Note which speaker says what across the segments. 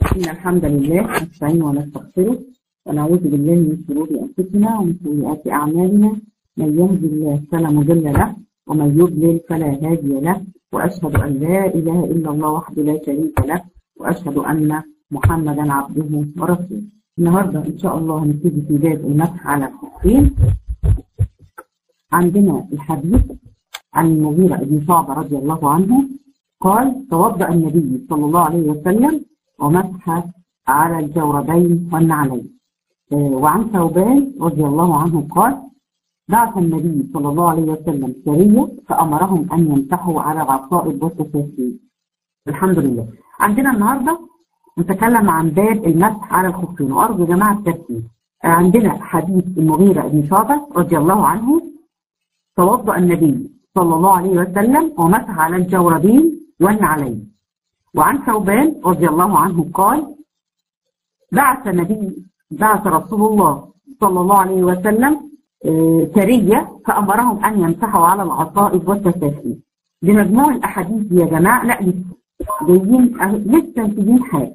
Speaker 1: إن الحمد لله نستعين ونستغفره ونعوذ بالله من شرور أنفسنا ومن سيئات أعمالنا من يهد الله فلا مضل له ومن يضلل فلا هادي له وأشهد أن لا إله إلا الله وحده لا شريك له وأشهد أن محمدا عبده ورسوله النهاردة إن شاء الله هنبتدي في باب المسح على الخفين عندنا الحديث عن المغيرة بن شعبة رضي الله عنه قال توضأ النبي صلى الله عليه وسلم ومسح على الجوربين والنعلين وعن ثوبان رضي الله عنه قال بعث النبي صلى الله عليه وسلم سرية فأمرهم أن يمسحوا على العصائب والتفاسير الحمد لله عندنا النهاردة نتكلم عن باب المسح على الخفين وأرجو جماعة الترتيب عندنا حديث المغيرة بن شعبة رضي الله عنه توضأ النبي صلى الله عليه وسلم ومسح على الجوربين والنعلين وعن ثوبان رضي الله عنه قال بعث نبي بعث رسول الله صلى الله عليه وسلم سرية فأمرهم أن يمسحوا على العصائب والتسافين بمجموع الأحاديث يا جماعة لا لسه جايين لسه مفيدين حاجة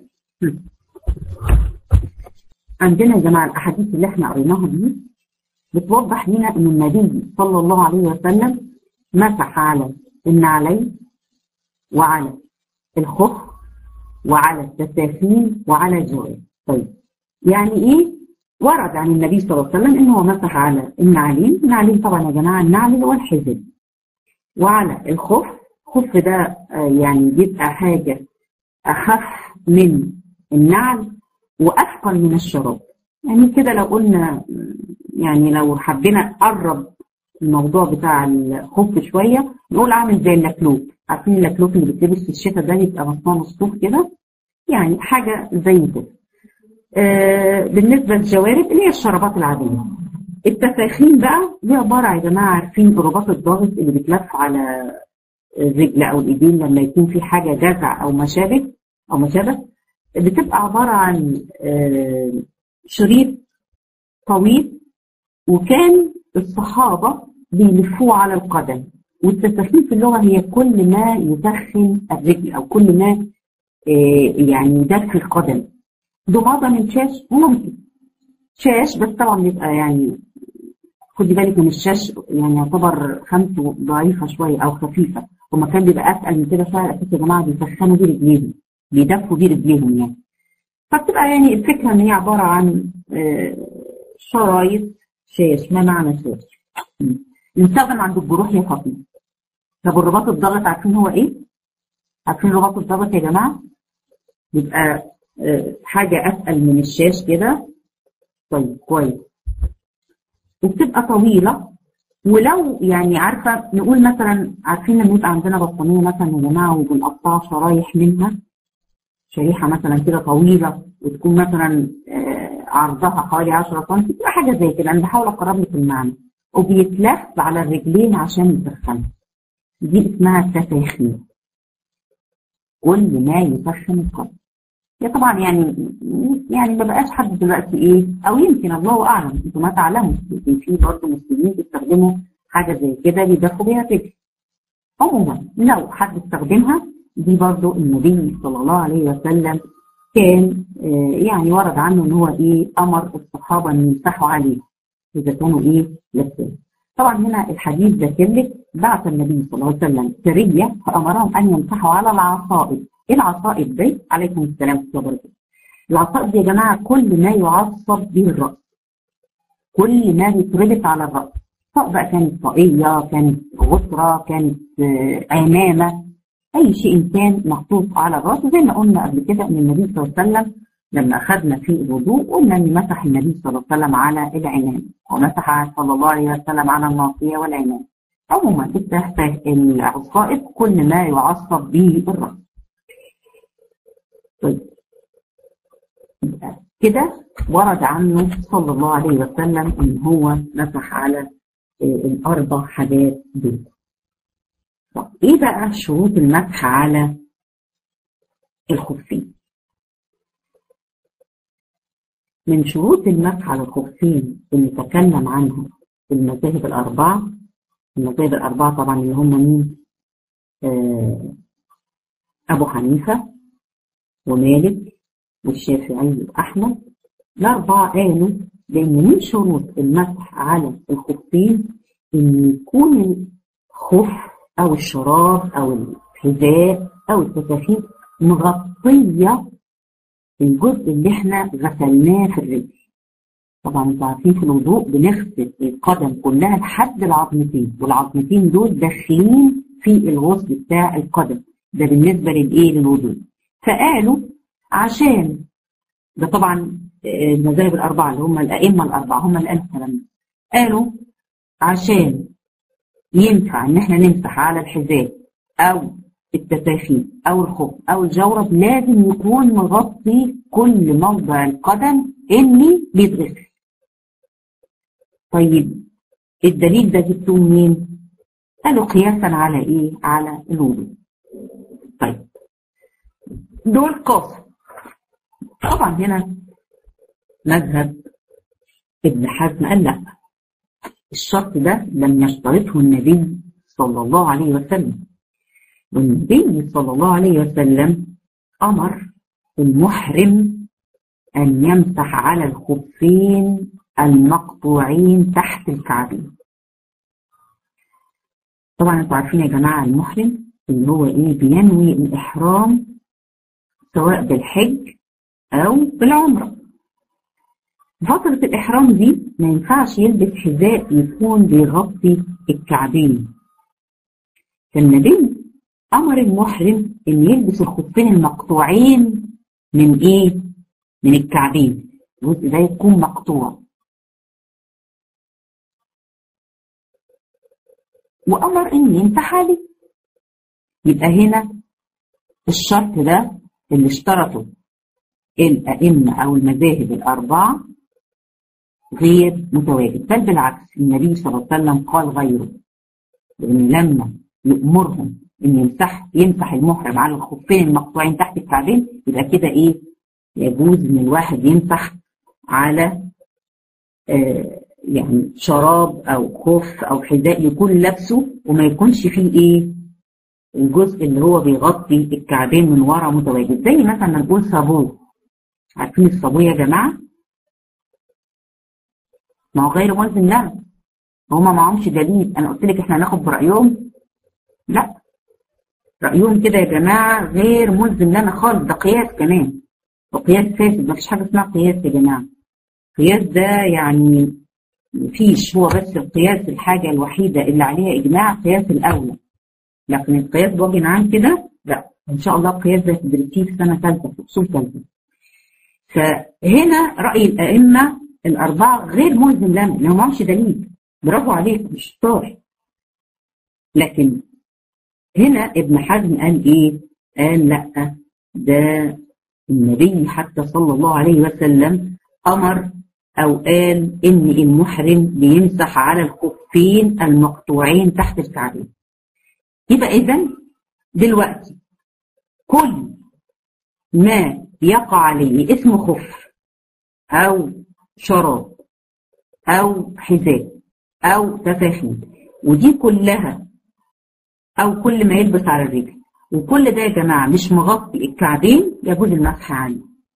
Speaker 1: عندنا يا جماعة الأحاديث اللي احنا قريناها دي بتوضح لنا أن النبي صلى الله عليه وسلم مسح على النعلين وعلى الخف وعلى التسافين وعلى الجواب طيب يعني ايه ورد عن النبي صلى الله عليه وسلم انه هو مسح على النعلين النعلين طبعا يا جماعه النعل اللي هو الحزب وعلى الخف الخف ده يعني بيبقى حاجه اخف من النعل واثقل من الشراب يعني كده لو قلنا يعني لو حبينا نقرب الموضوع بتاع الخف شويه نقول عامل زي اللكلوك عارفين اللكلوك اللي بيتلبس في الشتاء ده يبقى مصنوع مصطوف كده يعني حاجه زي كده آه بالنسبه للجوارب اللي هي الشرابات العاديه التفاخين بقى دي عباره يا جماعه عارفين رباط الضغط اللي بيتلف على الرجل او الايدين لما يكون في حاجه جزع او ما شابه او ما شابه بتبقى عباره عن آه شريط طويل وكان الصحابه بيلفوه على القدم والتسخين في اللغه هي كل ما يدخن الرجل او كل ما آه يعني يدخل القدم ضمادة من شاش ممكن شاش بس طبعا بيبقى يعني خدي بالك من الشاش يعني يعتبر خامته ضعيفة شوية أو خفيفة هما كان بيبقى أتقل من كده شوية أساس يا جماعة بيسخنوا بيه رجليهم بيدفوا بيه رجليهم يعني فبتبقى يعني الفكرة إن هي عبارة عن شرايط شاش ما معنى شاش يستخدم عند الجروح يا فاطمة طب الرباط الضغط عارفين هو إيه؟ عارفين رباط الضغط يا جماعة؟ بيبقى حاجة أتقل من الشاش كده طيب كويس وبتبقى طويلة ولو يعني عارفة نقول مثلا عارفين لما يبقى عندنا بطانية مثلا يا جماعة وبنقطع شرايح منها شريحة مثلا كده طويلة وتكون مثلا عرضها حوالي 10 سم تبقى حاجة زي كده أنا بحاول أقرب لك المعنى وبيتلف على الرجلين عشان يسخن دي اسمها التفاخين كل ما يسخن القلب هي طبعا يعني يعني ما بقاش حد دلوقتي ايه او يمكن الله اعلم انتوا ما تعلموا يمكن في برضه مسلمين بيستخدموا حاجه زي كده يدفوا بيها رجل عموما لو حد استخدمها دي برضه النبي صلى الله عليه وسلم كان آه يعني ورد عنه ان هو ايه امر الصحابه ان يمسحوا عليه اذا كانوا ايه لابسين طبعا هنا الحديث ذكر لك بعث النبي صلى الله عليه وسلم سريه فامرهم ان يمسحوا على العصائب ايه العصائب دي؟ عليكم السلام ورحمه الله وبركاته. العصائب دي يا جماعه كل ما يعصب به الراس. كل ما بيتربط على الراس. سواء بقى كانت طاقيه، كانت غسره، كانت آه عمامه، اي شيء كان محطوط على الراس زي ما قلنا قبل كده ان النبي صلى الله عليه وسلم لما اخذنا في الوضوء قلنا ان مسح النبي صلى الله عليه وسلم على العمام ومسح صلى الله عليه وسلم على الناصيه والعمام. عموما العصائب كل ما يعصب به الراس. طيب كده ورد عنه صلى الله عليه وسلم ان هو مسح على الاربع حاجات دول طب ايه بقى شروط المسح على الخفين من شروط المسح على الخفين اللي تكلم عنها في المذاهب الاربعه المذاهب الاربعه طبعا اللي هم مين آه أبو حنيفة ومالك والشافعي وأحمد الأربعة قالوا لأن من شروط المسح على الخفين إن يكون الخف أو الشراب أو الحذاء أو التفاحين مغطية الجزء اللي احنا غسلناه في الرجل طبعا انتوا عارفين في الوضوء بنغسل القدم كلها لحد العظمتين والعظمتين دول داخلين في الغسل بتاع القدم ده بالنسبه للايه للوضوء فقالوا عشان ده طبعا المذاهب الاربعه اللي هم الائمه الاربعه هم اللي قالوا الكلام ده قالوا عشان ينفع ان احنا نمسح على الحذاء او التفاخين او الخف او الجورب لازم يكون مغطي كل موضع القدم اللي بيتغسل طيب الدليل ده جبتوه منين؟ قالوا قياسا على ايه؟ على الوضوء. طيب دول قاس طبعا هنا مذهب ابن حزم قال لا الشرط ده لم يشترطه النبي صلى الله عليه وسلم والنبي صلى الله عليه وسلم امر المحرم ان يمسح على الخفين المقطوعين تحت الكعبين طبعا انتوا عارفين يا جماعه المحرم اللي هو ايه بينوي الاحرام سواء بالحج او بالعمره فترة الإحرام دي ما ينفعش يلبس حذاء يكون بيغطي الكعبين فالنبي أمر المحرم إن يلبس الخفين المقطوعين من إيه؟ من الكعبين الجزء ده يكون مقطوع وأمر إن يمسح عليه يبقى هنا الشرط ده اللي اشترطه الأئمة أو المذاهب الأربعة غير متواجد بل بالعكس النبي صلى الله عليه وسلم قال غيره لأن لما يأمرهم إن يمسح يمسح المحرم على الخفين المقطوعين تحت الكعبين يبقى كده إيه يجوز إن الواحد يمسح على آه يعني شراب أو خف أو حذاء يكون لابسه وما يكونش فيه إيه الجزء اللي هو بيغطي الكعبين من ورا متواجد زي مثلا ما نقول صابون عارفين الصابون يا جماعه ما هو غير ملزم لنا هما معهمش دليل انا قلت لك احنا هناخد برايهم لا رايهم كده يا جماعه غير ملزم لنا خالص ده قياس كمان وقياس فاسد ما فيش حاجه اسمها قياس يا جماعه القياس ده يعني مفيش هو بس القياس الحاجه الوحيده اللي عليها اجماع قياس الاولى لكن القياس بوجه عام كده لا ان شاء الله القياس ده تدرسيه في سنه ثالثه في اصول ثالثه فهنا راي الائمه الأربعة غير ملزم لنا لأنه معهمش دليل برافو عليك مش شطار لكن هنا ابن حزم قال إيه؟ قال لأ ده النبي حتى صلى الله عليه وسلم أمر أو قال إن المحرم بيمسح على الخفين المقطوعين تحت الكعبين يبقى إذا دلوقتي كل ما يقع عليه اسم خف أو شراب أو حذاء أو تفاحين ودي كلها أو كل ما يلبس على الرجل وكل ده يا جماعة مش مغطي الكعبين يجوز المسح عليه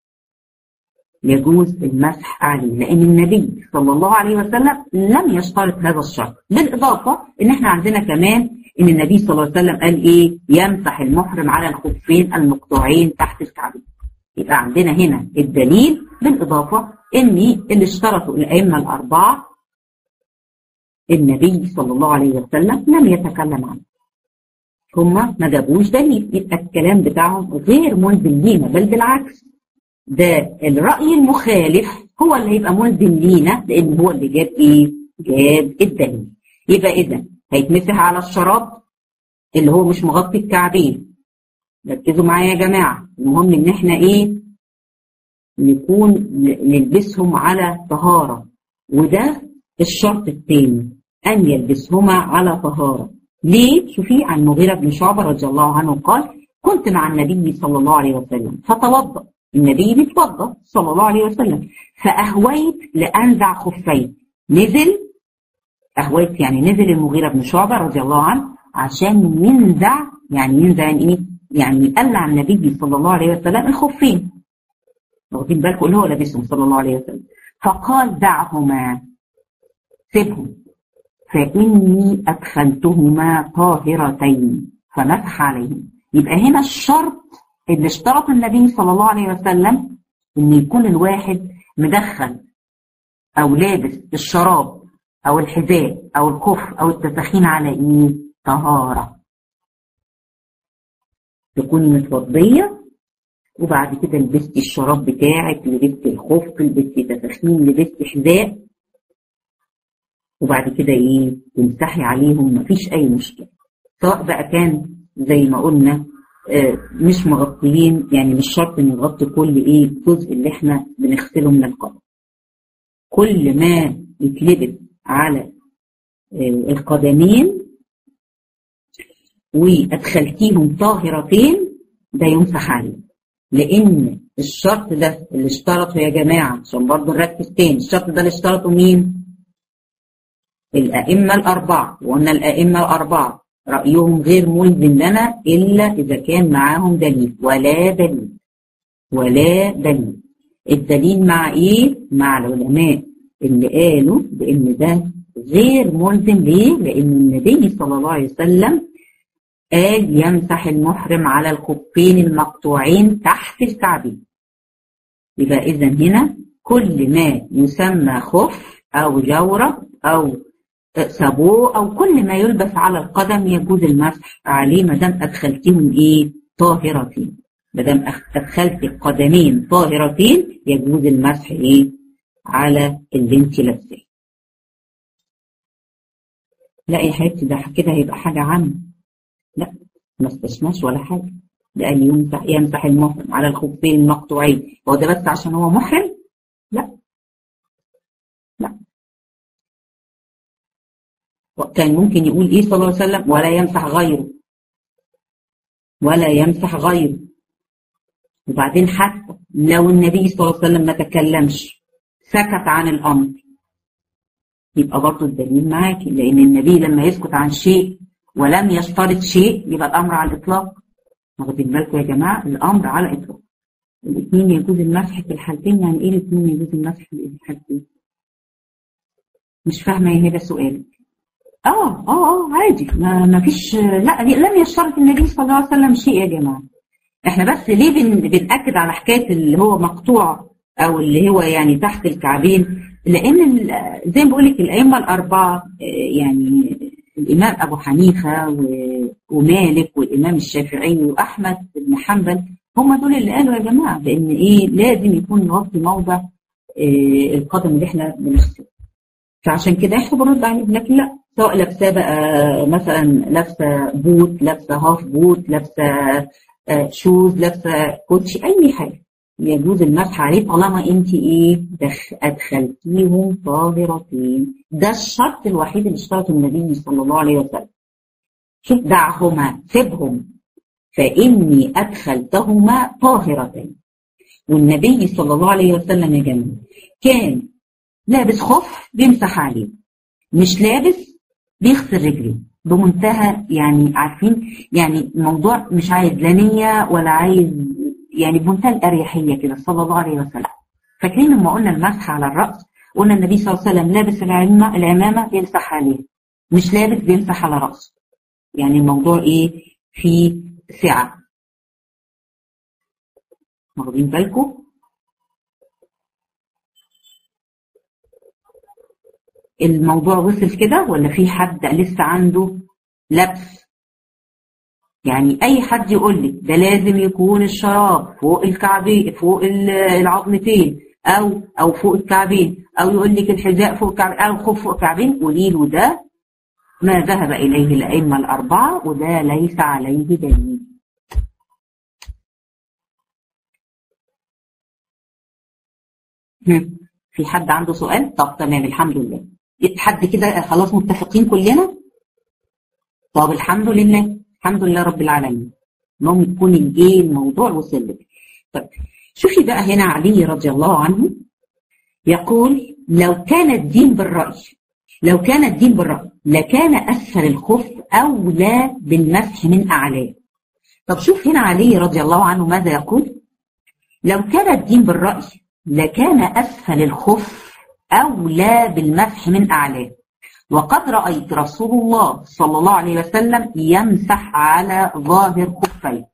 Speaker 1: يجوز المسح عليه لأن النبي صلى الله عليه وسلم لم يشترط هذا الشرط بالإضافة إن إحنا عندنا كمان إن النبي صلى الله عليه وسلم قال إيه يمسح المحرم على الخفين المقطوعين تحت الكعبين يبقى عندنا هنا الدليل بالإضافة إن اللي اشترطوا الأئمة الأربعة النبي صلى الله عليه وسلم لم يتكلم عنه هما ما جابوش دليل يبقى الكلام بتاعهم غير ملزم لينا بل بالعكس ده الرأي المخالف هو اللي هيبقى ملزم لينا لأن هو اللي جاب إيه؟ جاب الدليل يبقى إذا هيتمسح على الشراب اللي هو مش مغطي الكعبين ركزوا معايا يا جماعة المهم إن إحنا إيه؟ نكون نلبسهم على طهارة وده الشرط الثاني أن يلبسهما على طهارة ليه؟ شوفي عن مغيرة بن شعبة رضي الله عنه قال كنت مع النبي صلى الله عليه وسلم فتوضأ النبي بيتوضأ صلى الله عليه وسلم فأهويت لأنزع خفي نزل أهويت يعني نزل المغيرة بن شعبة رضي الله عنه عشان ينزع يعني ينزع يعني إيه؟ يعني قلع النبي صلى الله عليه وسلم الخفين واخدين بالكم اللي هو لابسهم صلى الله عليه وسلم فقال دعهما سيبهم فإني أدخلتهما طاهرتين فمسح عليهم يبقى هنا الشرط اللي اشترط النبي صلى الله عليه وسلم ان يكون الواحد مدخل او لابس الشراب او الحذاء او الكف او التسخين على ايه طهارة تكوني متوضية وبعد كده لبستي الشراب بتاعك لبستي الخف لبستي تسخين لبستي حذاء وبعد كده ايه تمسحي عليهم مفيش اي مشكلة سواء بقى كان زي ما قلنا آه مش مغطيين يعني مش شرط نغطي كل ايه الجزء اللي احنا بنغسله من القدم كل ما يتلبس على آه القدمين وادخلتيهم طاهرتين ده يمسح عليه لان الشرط ده اللي اشترطه يا جماعه عشان برضه نركز تاني الشرط ده اللي اشترطه مين؟ الائمه الاربعه وقلنا الائمه الاربعه رايهم غير ملزم لنا الا اذا كان معاهم دليل ولا دليل ولا دليل الدليل مع ايه؟ مع العلماء اللي قالوا بان ده غير ملزم ليه؟ لان النبي صلى الله عليه وسلم قال يمسح المحرم على الخفين المقطوعين تحت الكعبين يبقى إذا هنا كل ما يسمى خف أو جورب أو سابو أو كل ما يلبس على القدم يجوز المسح عليه ما دام أدخلتهم إيه طاهرتين ما دام أدخلت القدمين طاهرتين يجوز المسح إيه على اللي أنت لابساه لا يا حبيبتي ده كده هيبقى حاجة عامة لا ما استثناش ولا حاجة ده قال يمسح يمسح المحرم على الخفين المقطوعين هو ده بس عشان هو محرم؟ لا لا كان ممكن يقول ايه صلى الله عليه وسلم ولا يمسح غيره ولا يمسح غيره وبعدين حتى لو النبي صلى الله عليه وسلم ما تكلمش سكت عن الامر يبقى برضه الدليل معاكي لان النبي لما يسكت عن شيء ولم يشترط شيء يبقى الامر على الاطلاق واخدين بالكم يا جماعه الامر على الاطلاق الاثنين يجوز المسح في الحالتين يعني ايه الاثنين يجوز المسح في الحالتين مش فاهمه يا هبه سؤالك اه اه اه عادي ما, ما فيش لا لم يشترط النبي صلى الله عليه وسلم شيء يا جماعه احنا بس ليه بن بنأكد على حكايه اللي هو مقطوع او اللي هو يعني تحت الكعبين لان زي ما بقول لك الائمه الاربعه يعني الإمام أبو حنيفة ومالك والإمام الشافعي وأحمد بن حنبل هم دول اللي قالوا يا جماعة بأن إيه لازم يكون نغطي موضع إيه القدم اللي إحنا بنغسله فعشان كده إحنا بنرد عليهم لكن لا سواء لابسة بقى مثلا لابسة بوت لابسة هاف بوت لابسة آه شوز لابسة كوتشي أي حاجة يجوز المسح عليه طالما انت ايه ادخلتيهم طاهرتين ده الشرط الوحيد اللي اشترطه النبي صلى الله عليه وسلم شوف دعهما سيبهم فاني ادخلتهما طاهرتين والنبي صلى الله عليه وسلم يا جماعه كان لابس خف بيمسح عليه مش لابس بيغسل رجليه بمنتهى يعني عارفين يعني الموضوع مش عايز لا نيه ولا عايز يعني بمنتهى الاريحيه كده صلى الله عليه وسلم فاكرين لما قلنا المسح على الراس قلنا النبي صلى الله عليه وسلم لابس العمامه العمامه بيمسح عليها مش لابس بيمسح على راسه يعني الموضوع ايه في سعه واخدين بالكم الموضوع وصل كده ولا في حد لسه عنده لبس يعني اي حد يقول لك ده لازم يكون الشراب فوق الكعبين فوق العظمتين او او فوق الكعبين او يقول لك الحذاء فوق الكعبين او الخف فوق الكعبين قولي له ده ما ذهب اليه الائمه الاربعه وده ليس عليه دليل في حد عنده سؤال طب تمام الحمد لله حد كده خلاص متفقين كلنا طب الحمد لله الحمد لله رب العالمين المهم يكون الايه الموضوع وصل لك طيب شوفي بقى هنا علي رضي الله عنه يقول لو كان الدين بالرأي لو كان الدين بالرأي لكان أسفل الخف أولى بالمسح من أعلاه طب شوف هنا علي رضي الله عنه ماذا يقول لو كان الدين بالرأي لكان أسفل الخف أولى بالمسح من أعلاه وقد رأيت رسول الله صلى الله عليه وسلم يمسح على ظاهر خفيه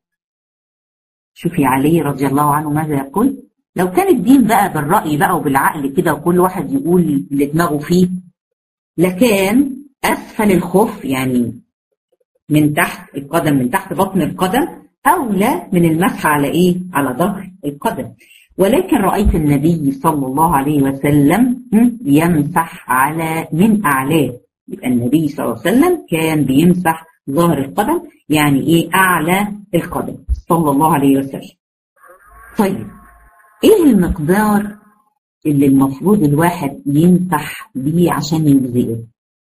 Speaker 1: شوفي علي رضي الله عنه ماذا يقول لو كان الدين بقى بالرأي بقى وبالعقل كده وكل واحد يقول اللي دماغه فيه لكان أسفل الخف يعني من تحت القدم من تحت بطن القدم أولى من المسح على إيه؟ على ظهر القدم ولكن رأيت النبي صلى الله عليه وسلم يمسح على من أعلاه يبقى النبي صلى الله عليه وسلم كان بيمسح ظهر القدم يعني إيه أعلى القدم صلى الله عليه وسلم طيب إيه المقدار اللي المفروض الواحد يمسح بيه عشان يجزئه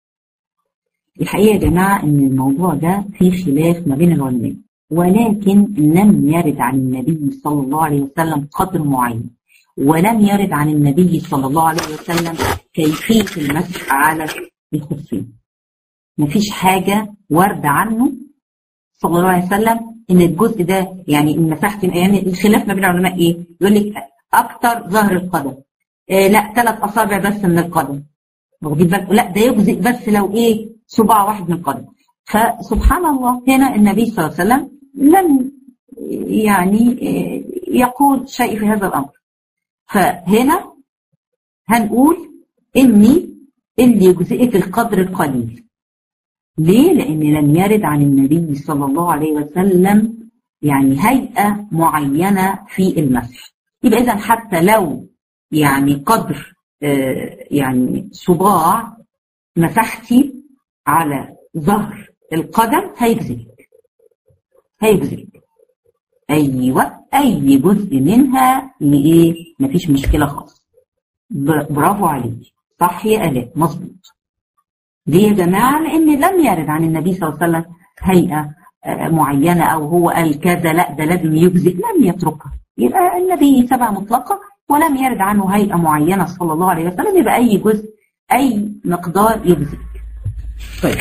Speaker 1: الحقيقة يا جماعة إن الموضوع ده فيه خلاف ما بين العلماء ولكن لم يرد عن النبي صلى الله عليه وسلم قدر معين ولم يرد عن النبي صلى الله عليه وسلم كيفية المسح على الخفين مفيش حاجة ورد عنه صلى الله عليه وسلم ان الجزء ده يعني ان مسحت يعني الخلاف ما بين العلماء ايه؟ يقول لك اكتر ظهر القدم آه لا ثلاث اصابع بس من القدم واخدين بالكم لا ده يجزئ بس لو ايه صباع واحد من القدم فسبحان الله هنا النبي صلى الله عليه وسلم لم يعني يقول شيء في هذا الأمر فهنا هنقول إني اللي يجزئك القدر القليل ليه؟ لأن لم يرد عن النبي صلى الله عليه وسلم يعني هيئة معينة في المسح يبقى إذا حتى لو يعني قدر يعني صباع مسحتي على ظهر القدم هيجزئك هيجزئك ايوه اي جزء منها لايه مفيش مشكله خالص برافو عليك صح يا الاء مظبوط ليه يا جماعه لان لم يرد عن النبي صلى الله عليه وسلم هيئه معينه او هو قال كذا لا ده لازم يجزئ لم يتركها يبقى النبي سبع مطلقه ولم يرد عنه هيئه معينه صلى الله عليه وسلم يبقى اي جزء اي مقدار يجزئ طيب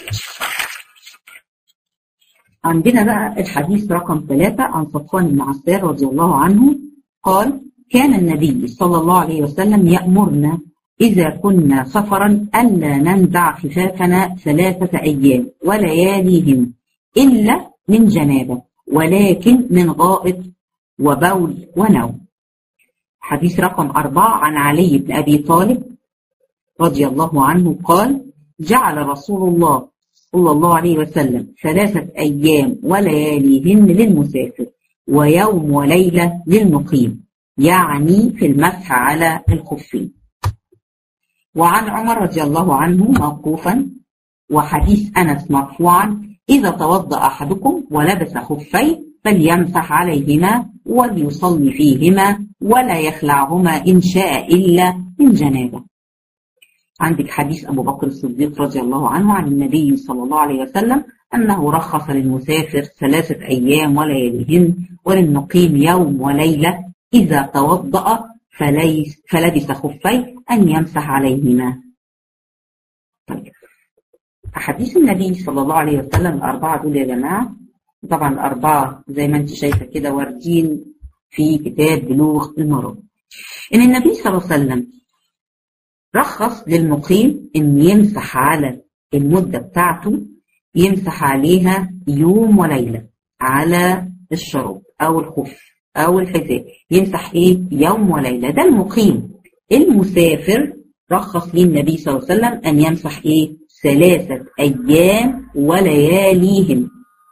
Speaker 1: عندنا بقى الحديث رقم ثلاثة عن صفوان بن عسار رضي الله عنه قال كان النبي صلى الله عليه وسلم يأمرنا إذا كنا سفرا ألا ننزع خفافنا ثلاثة أيام ولياليهم إلا من جنابة ولكن من غائط وبول ونوم حديث رقم أربعة عن علي بن أبي طالب رضي الله عنه قال جعل رسول الله صلى الله عليه وسلم ثلاثة أيام ولياليهن للمسافر ويوم وليلة للمقيم يعني في المسح على الخفين وعن عمر رضي الله عنه موقوفا وحديث أنس مرفوعا إذا توضأ أحدكم ولبس خفين فليمسح عليهما وليصلي فيهما ولا يخلعهما إن شاء إلا من جنابه عندك حديث أبو بكر الصديق رضي الله عنه عن النبي صلى الله عليه وسلم أنه رخص للمسافر ثلاثة أيام ولياليهن وللمقيم يوم وليلة إذا توضأ فليس فلبس خفي أن يمسح عليهما طيب أحاديث النبي صلى الله عليه وسلم الأربعة دول يا جماعة طبعا الأربعة زي ما أنت شايفة كده واردين في كتاب بلوغ المرام إن النبي صلى الله عليه وسلم رخص للمقيم إن يمسح على المدة بتاعته يمسح عليها يوم وليلة على الشراب أو الخف أو الحذاء يمسح إيه يوم وليلة ده المقيم المسافر رخص ليه النبي صلى الله عليه وسلم أن يمسح إيه ثلاثة أيام ولياليهم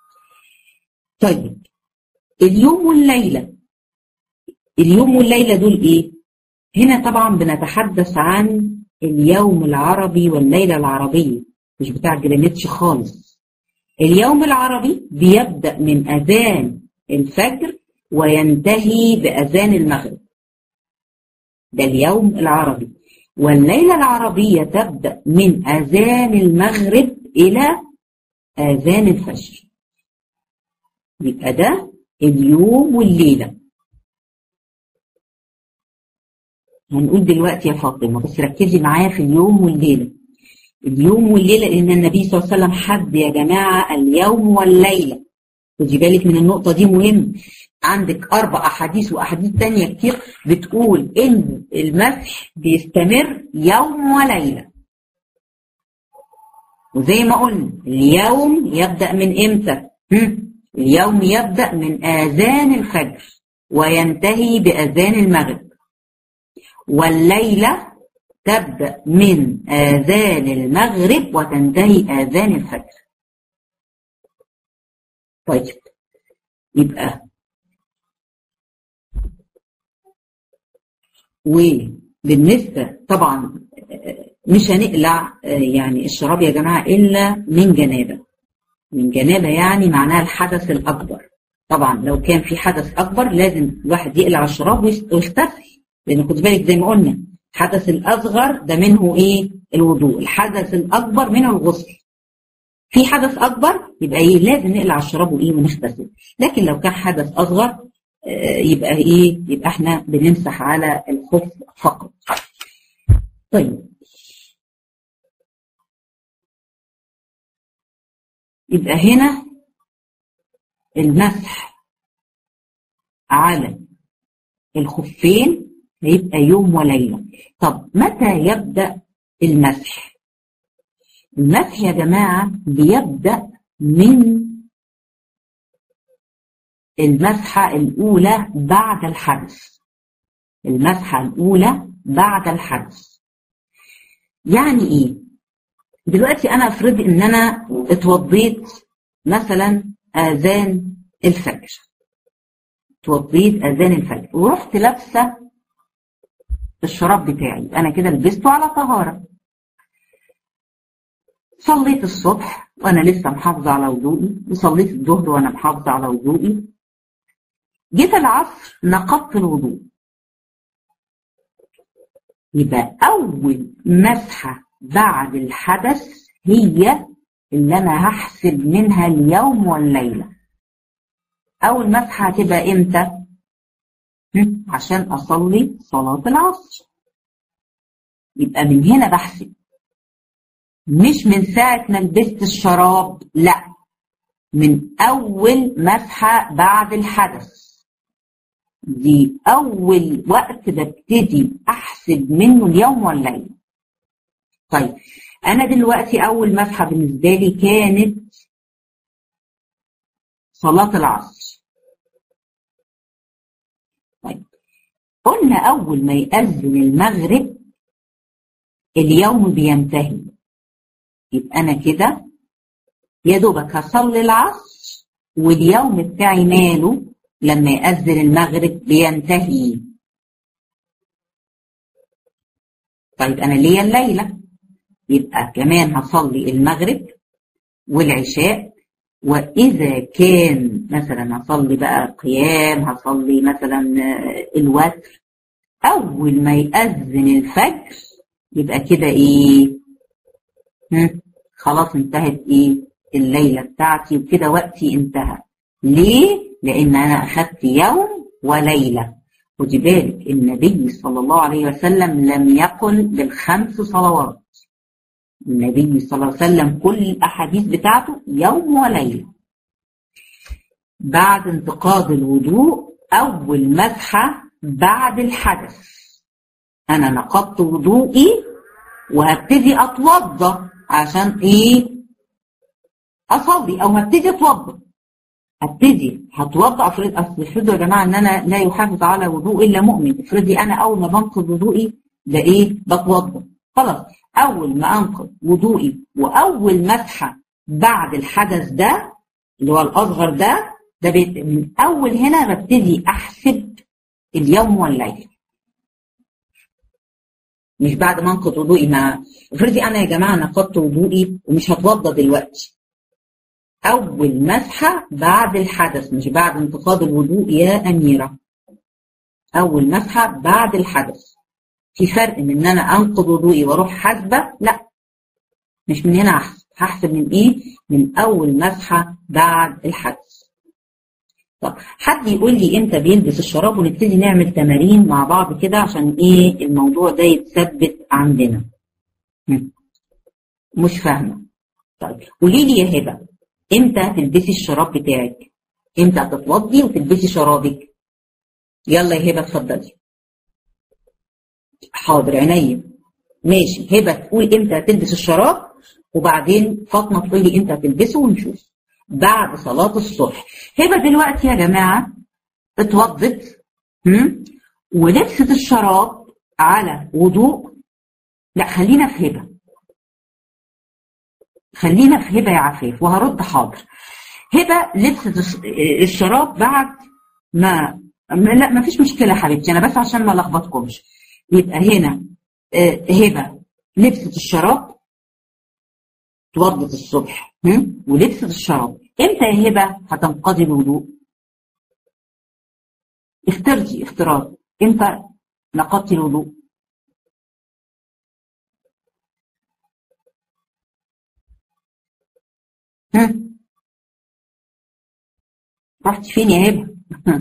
Speaker 1: طيب اليوم والليلة اليوم والليلة دول إيه هنا طبعا بنتحدث عن اليوم العربي والليلة العربية مش بتاع جرينتش خالص اليوم العربي بيبدأ من أذان الفجر وينتهي بأذان المغرب ده اليوم العربي والليلة العربية تبدأ من أذان المغرب إلى أذان الفجر يبقى ده اليوم والليلة هنقول دلوقتي يا فاطمة بس ركزي معايا في اليوم والليلة اليوم والليلة لأن النبي صلى الله عليه وسلم حد يا جماعة اليوم والليلة خدي بالك من النقطة دي مهم عندك أربع أحاديث وأحاديث تانية كتير بتقول إن المسح بيستمر يوم وليلة وزي ما قلنا اليوم يبدأ من إمتى؟ هم؟ اليوم يبدأ من آذان الفجر وينتهي بأذان المغرب والليلة تبدأ من آذان المغرب وتنتهي آذان الفجر طيب يبقى وبالنسبة طبعا مش هنقلع يعني الشراب يا جماعة إلا من جنابة من جنابة يعني معناها الحدث الأكبر طبعا لو كان في حدث أكبر لازم الواحد يقلع الشراب ويغتسل لأن خد بالك زي ما قلنا الحدث الأصغر ده منه إيه الوضوء الحدث الأكبر منه الغسل في حدث أكبر يبقى إيه لازم نقلع الشراب وإيه ونغتسل لكن لو كان حدث أصغر يبقى إيه يبقى إحنا بنمسح على الخف فقط طيب يبقى هنا المسح على الخفين هيبقى يوم وليلة طب متى يبدأ المسح المسح يا جماعة بيبدأ من المسحة الأولى بعد الحدث المسحة الأولى بعد الحدث يعني إيه دلوقتي أنا أفرض إن أنا اتوضيت مثلا آذان الفجر اتوضيت آذان الفجر ورحت لابسة الشراب بتاعي أنا كده لبسته على طهارة صليت الصبح وأنا لسه محافظة على وضوئي وصليت الظهر وأنا محافظة على وضوئي جيت العصر نقضت الوضوء يبقى أول مسحة بعد الحدث هي اللي أنا هحسب منها اليوم والليلة أول مسحة هتبقى إمتى؟ عشان أصلي صلاة العصر يبقى من هنا بحسب مش من ساعة ما لبست الشراب لا من أول مسحة بعد الحدث دي أول وقت ببتدي أحسب منه اليوم والليل طيب أنا دلوقتي أول مسحة بالنسبة لي كانت صلاة العصر طيب قلنا أول ما يأذن المغرب اليوم بينتهي يبقى أنا كده يا دوبك هصلي العصر واليوم بتاعي ماله لما يأذن المغرب بينتهي طيب أنا ليا الليلة يبقى كمان هصلي المغرب والعشاء وإذا كان مثلا هصلي بقى قيام هصلي مثلا الوتر أول ما يأذن الفجر يبقى كده إيه خلاص انتهت إيه الليلة بتاعتي وكده وقتي انتهى ليه؟ لأن أنا أخذت يوم وليلة خدي بالك النبي صلى الله عليه وسلم لم يقل بالخمس صلوات النبي صلى الله عليه وسلم كل الأحاديث بتاعته يوم وليلة بعد انتقاض الوضوء أول مسحة بعد الحدث أنا نقضت وضوئي وهبتدي أتوضى عشان إيه أصلي أو هبتدي أتوضى هبتدي هتوضع افرض اصل افرضوا يا جماعه ان انا لا يحافظ على وضوء الا مؤمن افرضي انا اول ما بنقض وضوئي ده ايه بتوضا خلاص اول ما انقض وضوئي واول مسحه بعد الحدث ده اللي هو الاصغر ده ده من اول هنا ببتدي احسب اليوم والليل مش بعد ما انقض وضوئي ما افرضي انا يا جماعه نقضت وضوئي ومش هتوضى دلوقتي أول مسحة بعد الحدث مش بعد انتقاض الوضوء يا أميرة أول مسحة بعد الحدث في فرق من إن أنا أنقض وضوئي وأروح حاسبة لا مش من هنا أحسب هحسب من إيه؟ من أول مسحة بعد الحدث طب حد يقول لي إمتى بيلبس الشراب ونبتدي نعمل تمارين مع بعض كده عشان إيه الموضوع ده يتثبت عندنا مش فاهمة طيب قولي لي يا هبة امتى هتلبسي الشراب بتاعك امتى هتتوضي وتلبسي شرابك يلا يا هبه اتفضلي حاضر عينيا ماشي هبه تقول امتى هتلبس الشراب وبعدين فاطمه تقول لي امتى هتلبسه ونشوف بعد صلاه الصبح هبه دلوقتي يا جماعه اتوضت ولبست الشراب على وضوء لا خلينا في هبه خلينا في هبه يا عفاف وهرد حاضر هبه لبست الشراب بعد ما لا ما فيش مشكله يا حبيبتي انا بس عشان ما لخبطكمش يبقى هنا هبه لبست الشراب توضت الصبح ولبست الشراب امتى يا هبه هتنقضي الوضوء اخترتي اختراض امتى نقضتي الوضوء ها رحت فين يا هبه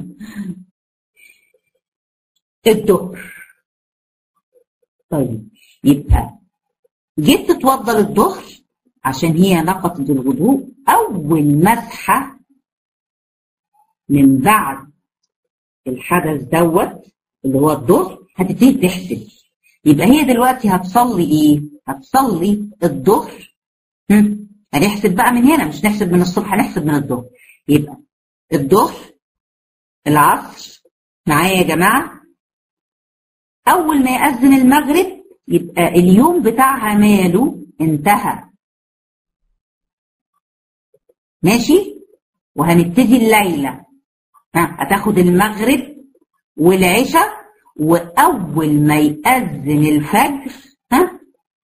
Speaker 1: الظهر طيب يبقى جيت تتوضى للظهر عشان هي نقضت الوضوء اول مسحه من بعد الحدث دوت اللي هو الظهر هتبتدي تحسب يبقى هي دلوقتي هتصلي ايه؟ هتصلي الظهر هنحسب بقى من هنا مش نحسب من الصبح هنحسب من الظهر يبقى الظهر العصر معايا يا جماعه اول ما يأذن المغرب يبقى اليوم بتاعها ماله انتهى ماشي وهنبتدي الليله ها هتاخد المغرب والعشاء واول ما يأذن الفجر ها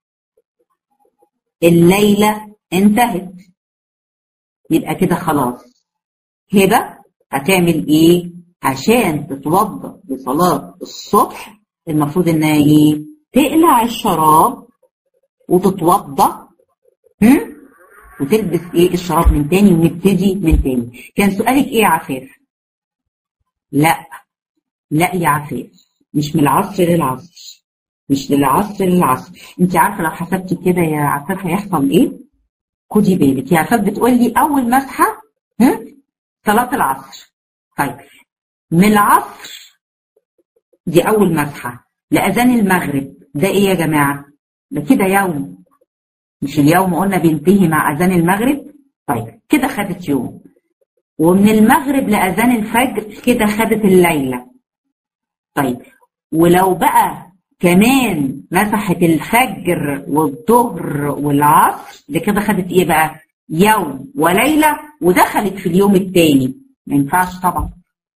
Speaker 1: الليله انتهت يبقى كده خلاص هبه هتعمل ايه عشان تتوضا لصلاه الصبح المفروض انها ايه تقلع الشراب وتتوضا هم؟ وتلبس ايه الشراب من تاني ونبتدي من تاني كان سؤالك ايه يا عفاف لا لا يا عفاف مش من العصر للعصر مش للعصر للعصر انت عارفه لو حسبتي كده يا عفاف هيحصل ايه خدي بالك يا عفاف بتقول لي اول مسحه هم؟ صلاه العصر طيب من العصر دي اول مسحه لاذان المغرب ده ايه يا جماعه ده كده يوم مش اليوم قلنا بينتهي مع اذان المغرب طيب كده خدت يوم ومن المغرب لاذان الفجر كده خدت الليله طيب ولو بقى كمان مسحت الفجر والظهر والعصر دي كده خدت ايه بقى يوم وليله ودخلت في اليوم الثاني ما ينفعش طبعا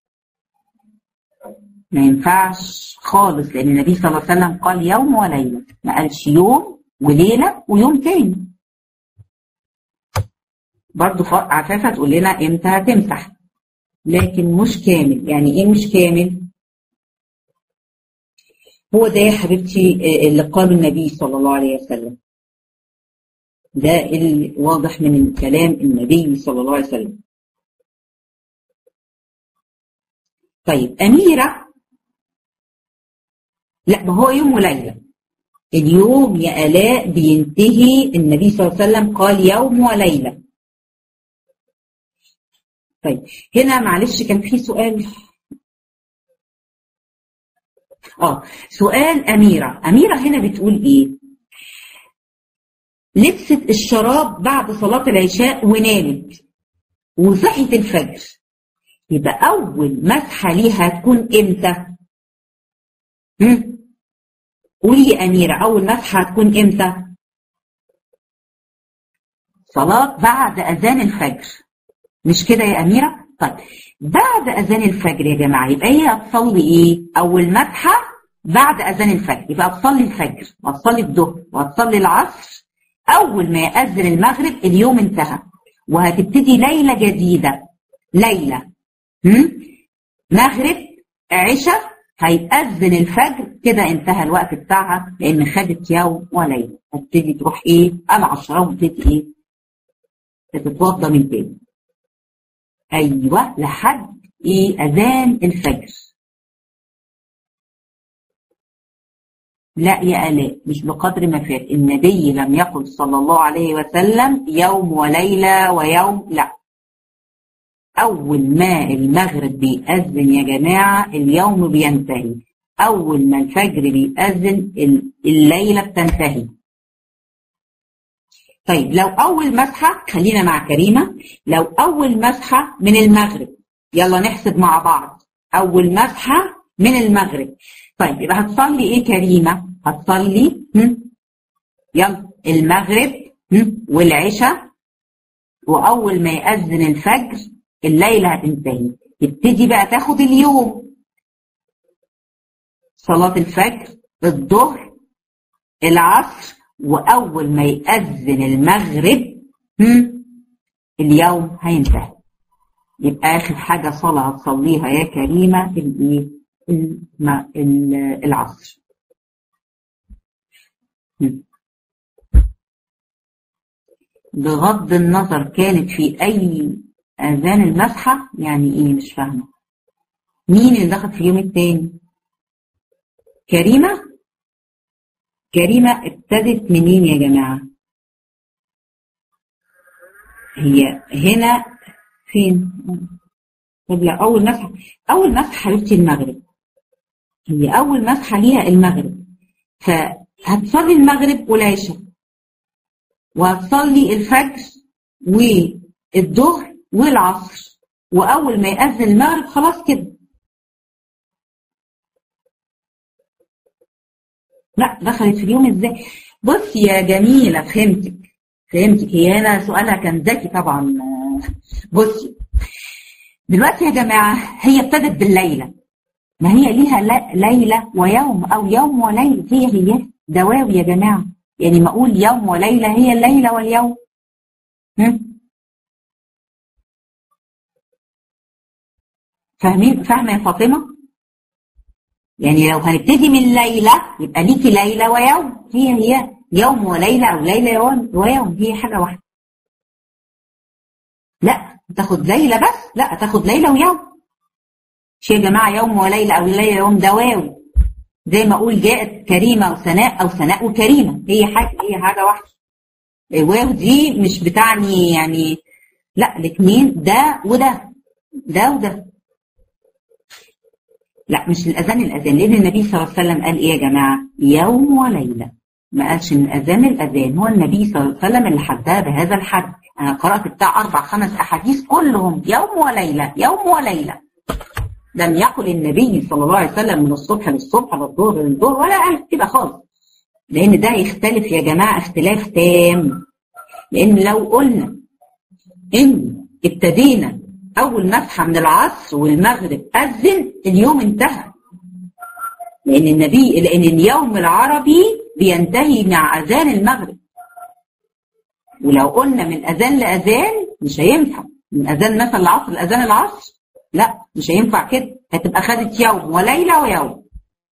Speaker 1: ما ينفعش خالص لان النبي صلى الله عليه وسلم قال يوم وليله ما قالش يوم وليله ويوم تاني برضه عفافه تقول لنا امتى هتمسح لكن مش كامل يعني ايه مش كامل هو ده يا حبيبتي اللي قاله النبي صلى الله عليه وسلم ده اللي واضح من كلام النبي صلى الله عليه وسلم طيب أميرة لا ما هو يوم وليلة اليوم يا آلاء بينتهي النبي صلى الله عليه وسلم قال يوم وليلة طيب هنا معلش كان في سؤال اه سؤال أميرة أميرة هنا بتقول إيه لبست الشراب بعد صلاة العشاء ونامت وصحت الفجر يبقى أول مسحة ليها تكون إمتى؟ هم؟ قولي يا أميرة أول مسحة هتكون إمتى؟ صلاة بعد أذان الفجر مش كده يا أميرة؟ طيب بعد أذان الفجر يا جماعة يبقى هي هتصلي إيه؟ أول مسحة بعد أذان الفجر يبقى هتصلي الفجر وهتصلي الظهر وهتصلي العصر أول ما يأذن المغرب اليوم انتهى وهتبتدي ليلة جديدة ليلة هم؟ مغرب عشاء هيأذن الفجر كده انتهى الوقت بتاعها لأن خدت يوم وليلة هتبتدي تروح إيه قلع الشراب وتبتدي إيه تتوضى من تاني أيوه لحد إيه أذان الفجر لا يا آلاء مش بقدر ما فات النبي لم يقل صلى الله عليه وسلم يوم وليلة ويوم لا أول ما المغرب بيأذن يا جماعة اليوم بينتهي أول ما الفجر بيأذن الليلة بتنتهي طيب لو أول مسحة خلينا مع كريمة لو أول مسحة من المغرب يلا نحسب مع بعض أول مسحة من المغرب طيب يبقى هتصلي إيه كريمة هتصلي يلا المغرب والعشاء وأول ما يأذن الفجر الليلة هتنتهي تبتدي بقى تاخد اليوم صلاة الفجر الظهر العصر وأول ما يأذن المغرب اليوم هينتهي يبقى آخر حاجة صلاة هتصليها يا كريمة الإيه؟ العصر بغض النظر كانت في أي أذان المسحة يعني إيه مش فاهمة مين اللي دخل في اليوم التاني كريمة كريمة ابتدت منين يا جماعة هي هنا فين طب لا أول مسحة أول مسحة حبيبتي المغرب هي أول مسحة ليها المغرب فهتصلي المغرب والعشاء وهتصلي الفجر والظهر والعصر وأول ما يأذن المغرب خلاص كده لا دخلت في اليوم ازاي بصي يا جميلة فهمتك فهمتك هي هنا سؤالها كان ذكي طبعا بصي دلوقتي يا جماعة هي ابتدت بالليلة ما هي ليها ليلة ويوم أو يوم وليلة هي هي دواوي يا جماعة يعني ما أقول يوم وليلة هي الليلة واليوم هم؟ فاهمين فاهمة يا فاطمة؟ يعني لو هنبتدي من ليلة يبقى ليكي ليلة ويوم هي هي يوم وليلة أو ليلة يوم ويوم هي حاجة واحدة لا تاخد ليلة بس لا تاخد ليلة ويوم مش يا جماعة يوم وليلة أو ليلة يوم دواوي زي ما أقول جاءت كريمة وسناء أو سناء وكريمة هي حاجة هي حاجة واحدة الواو دي مش بتعني يعني لا الاثنين ده وده ده وده لا مش الأذان الأذان لأن النبي صلى الله عليه وسلم قال إيه يا جماعة يوم وليلة ما قالش إن الأذان الأذان هو النبي صلى الله عليه وسلم اللي حدها بهذا الحد أنا قرأت بتاع أربع خمس أحاديث كلهم يوم وليلة يوم وليلة لم يقل النبي صلى الله عليه وسلم من الصبح للصبح للظهر للظهر ولا قال كده خالص لأن ده يختلف يا جماعة اختلاف تام لأن لو قلنا إن ابتدينا أول مسحة من العصر والمغرب أذن اليوم انتهى لأن النبي لأن اليوم العربي بينتهي مع أذان المغرب ولو قلنا من أذان لأذان مش هينفع من أذان مثلا العصر لأذان العصر لا مش هينفع كده هتبقى خدت يوم وليلة ويوم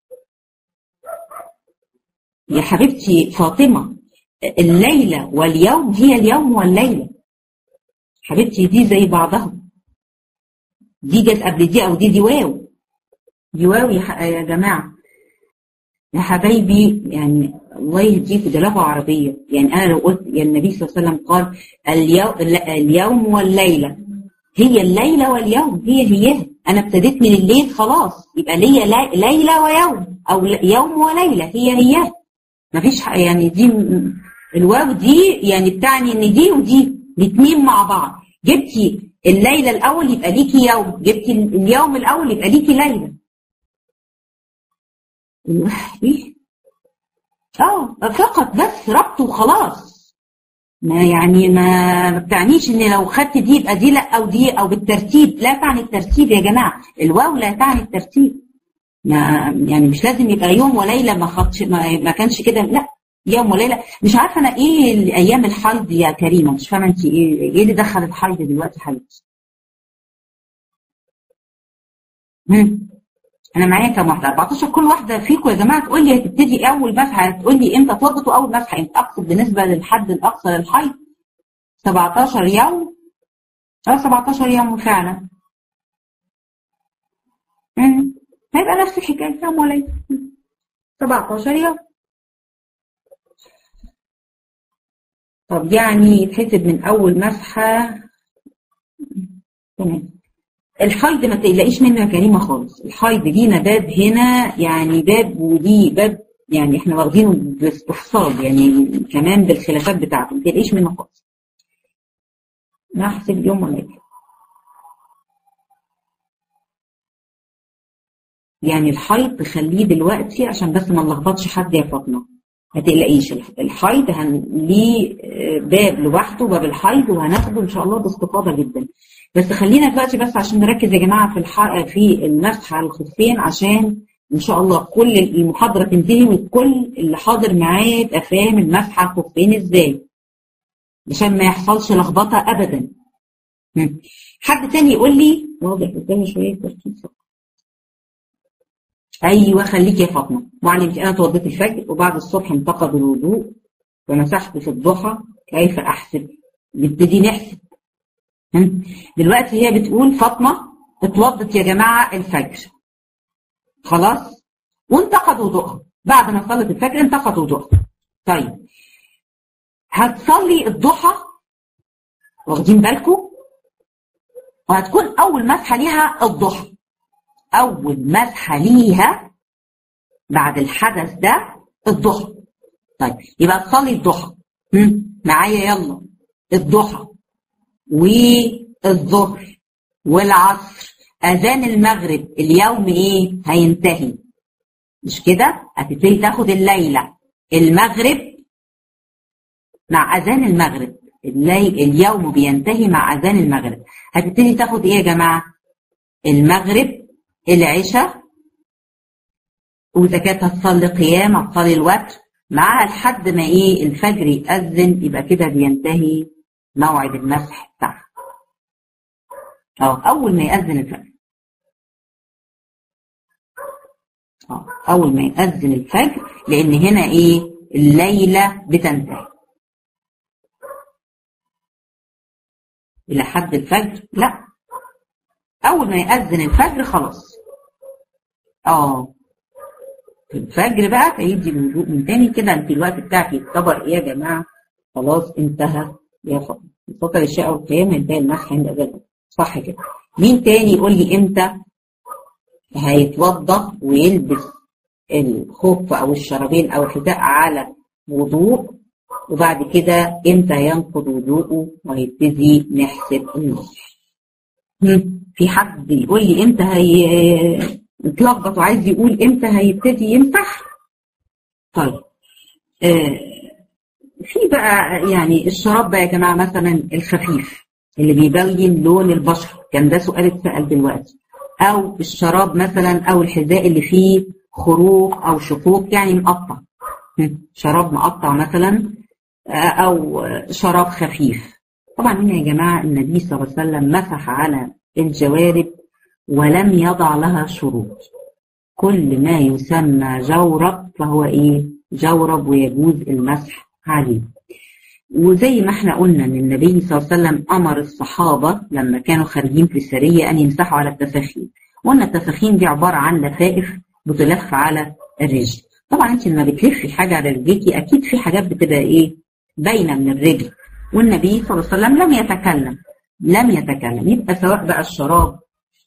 Speaker 1: يا حبيبتي فاطمة الليلة واليوم هي اليوم والليلة حبيبتي دي زي بعضها دي جت قبل دي او دي دي واو دي واو يا, يا جماعه يا حبايبي يعني الله يهديكم ده لغه عربيه يعني انا لو قلت يا النبي صلى الله عليه وسلم قال اليوم اليوم والليله هي الليله واليوم هي هي انا ابتديت من الليل خلاص يبقى ليا ليله ويوم او يوم وليله هي هي مفيش يعني دي الواو دي يعني بتعني ان دي ودي الاثنين مع بعض جبتي الليلة الأول يبقى ليكي يوم جبتي اليوم الأول يبقى ليكي ليلة ايه اه فقط بس ربط وخلاص ما يعني ما بتعنيش ان لو خدت دي يبقى دي لا او دي او بالترتيب لا تعني الترتيب يا جماعه الواو لا تعني الترتيب ما يعني مش لازم يبقى يوم وليله ما خدش ما, ما كانش كده لا يوم وليله مش عارفه انا ايه ايام الحيض يا كريمه مش فاهمه انت ايه ايه اللي دخل الحيض دلوقتي حبيبتي انا معايا كام واحده 14 كل واحده فيكم يا جماعه تقول لي هتبتدي اول مسحه هتقول لي امتى تربطوا اول مسحه امتى اقصد بالنسبه للحد الاقصى للحيض 17 يوم اه 17 يوم فعلا هيبقى نفس الحكايه يوم وليله 17 يوم طب يعني يتحسب من أول مسحة تمام الحيض ما تقلقيش منه يا كريمه خالص الحيض لينا باب هنا يعني باب ودي باب يعني احنا واخدينه باستفصال يعني كمان بالخلافات بتاعته ما تقلقيش منه خالص نحسب اليوم ولا ايه يعني الحيض تخليه دلوقتي عشان بس ما نلخبطش حد يا فاطمه ما تقلقيش الحيض هن... ليه باب لوحده باب الحيض وهناخده ان شاء الله باستفاضه جدا بس خلينا دلوقتي بس عشان نركز يا جماعه في الح... في المسح على الخفين عشان ان شاء الله كل المحاضره تنتهي والكل اللي حاضر معايا يبقى فاهم المسح على الخفين ازاي عشان ما يحصلش لخبطه ابدا حد تاني يقول لي واضح قدامي شويه تركيز ايوه خليك يا فاطمه معلمتي انا توضيت الفجر وبعد الصبح انتقد الوضوء ومسحت في الضحى كيف احسب نبتدي نحسب دلوقتي هي بتقول فاطمه اتوضت يا جماعه الفجر خلاص وانتقد وضوءها بعد ما صلت الفجر انتقد وضوءها طيب هتصلي الضحى واخدين بالكم وهتكون اول مسحه ليها الضحى أول مسحة ليها بعد الحدث ده الضحى طيب يبقى تصلي الضحى معايا يلا الضحى والظهر والعصر أذان المغرب اليوم إيه هينتهي مش كده هتبتدي تاخد الليلة المغرب مع أذان المغرب الليل اليوم بينتهي مع أذان المغرب هتبتدي تاخد إيه يا جماعة المغرب العشاء وإذا كانت هتصلي قيام هتصلي الوتر معاها لحد ما إيه الفجر يأذن يبقى كده بينتهي موعد المسح بتاعها. أه أول ما يأذن الفجر. أه أول ما يأذن الفجر لأن هنا إيه الليلة بتنتهي. إلى حد الفجر؟ لا أول ما يأذن الفجر خلاص اه في الفجر بقى تعيدي الوضوء من تاني كده انت الوقت بتاعك يعتبر ايه يا جماعه خلاص انتهى يا فاطمه فترة الشقة والقيام ينتهي المسح عند اذان صح كده مين تاني يقول لي امتى هيتوضا ويلبس الخف او الشرابين او الحذاء على وضوء وبعد كده امتى ينقض وضوءه وهيبتدي نحسب المسح في حد يقول لي امتى هي اتلخبط وعايز يقول امتى هيبتدي يمسح طيب آه في بقى يعني الشراب بقى يا جماعه مثلا الخفيف اللي بيبين لون البشره كان ده سؤال اتسال دلوقتي او الشراب مثلا او الحذاء اللي فيه خروق او شقوق يعني مقطع شراب مقطع مثلا او شراب خفيف طبعا هنا يا جماعه النبي صلى الله عليه وسلم مسح على الجوارب ولم يضع لها شروط كل ما يسمى جورب فهو ايه جورب ويجوز المسح عليه وزي ما احنا قلنا ان النبي صلى الله عليه وسلم امر الصحابه لما كانوا خارجين في السريه ان يمسحوا على التفاخين وقلنا التفاخين دي عباره عن لفائف بتلف على الرجل طبعا انت لما بتلفي حاجه على رجليكي اكيد في حاجات بتبقى ايه باينه من الرجل والنبي صلى الله عليه وسلم لم يتكلم لم يتكلم يبقى سواء بقى الشراب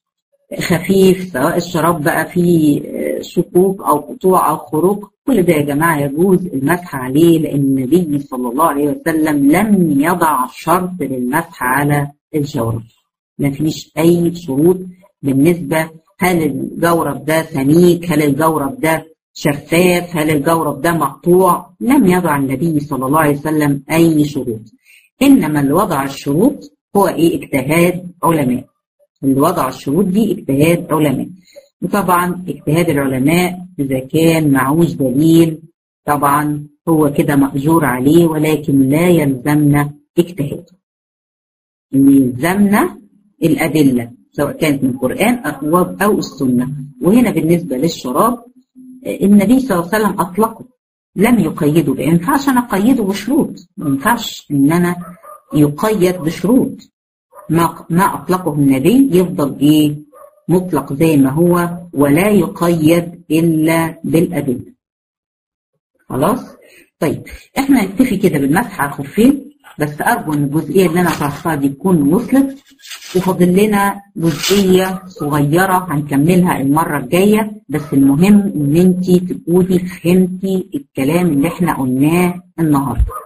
Speaker 1: خفيف سواء الشراب بقى فيه شقوق او قطوع او خروق كل ده يا جماعه يجوز المسح عليه لان النبي صلى الله عليه وسلم لم يضع شرط للمسح على الجورب ما فيش اي شروط بالنسبه هل الجورب ده سميك هل الجورب ده شفاف هل الجورب ده مقطوع لم يضع النبي صلى الله عليه وسلم اي شروط انما اللي وضع الشروط هو ايه اجتهاد علماء اللي وضع الشروط دي اجتهاد علماء وطبعا اجتهاد العلماء اذا كان معهوش دليل طبعا هو كده مأجور عليه ولكن لا يلزمنا اجتهاده ان يلزمنا الادله سواء كانت من القران او السنه وهنا بالنسبه للشراب النبي صلى الله عليه وسلم اطلقه لم يقيده ما ينفعش انا اقيده بشروط ما ينفعش ان انا يقيد بشروط ما ما اطلقه النبي يفضل ايه مطلق زي ما هو ولا يقيد الا بالادله خلاص طيب احنا نكتفي كده بالمسح على الخفين بس ارجو ان الجزئيه اللي انا شرحتها دي تكون وصلت وفاضل لنا جزئيه صغيره هنكملها المره الجايه بس المهم ان انت تكوني فهمتي الكلام اللي احنا قلناه النهارده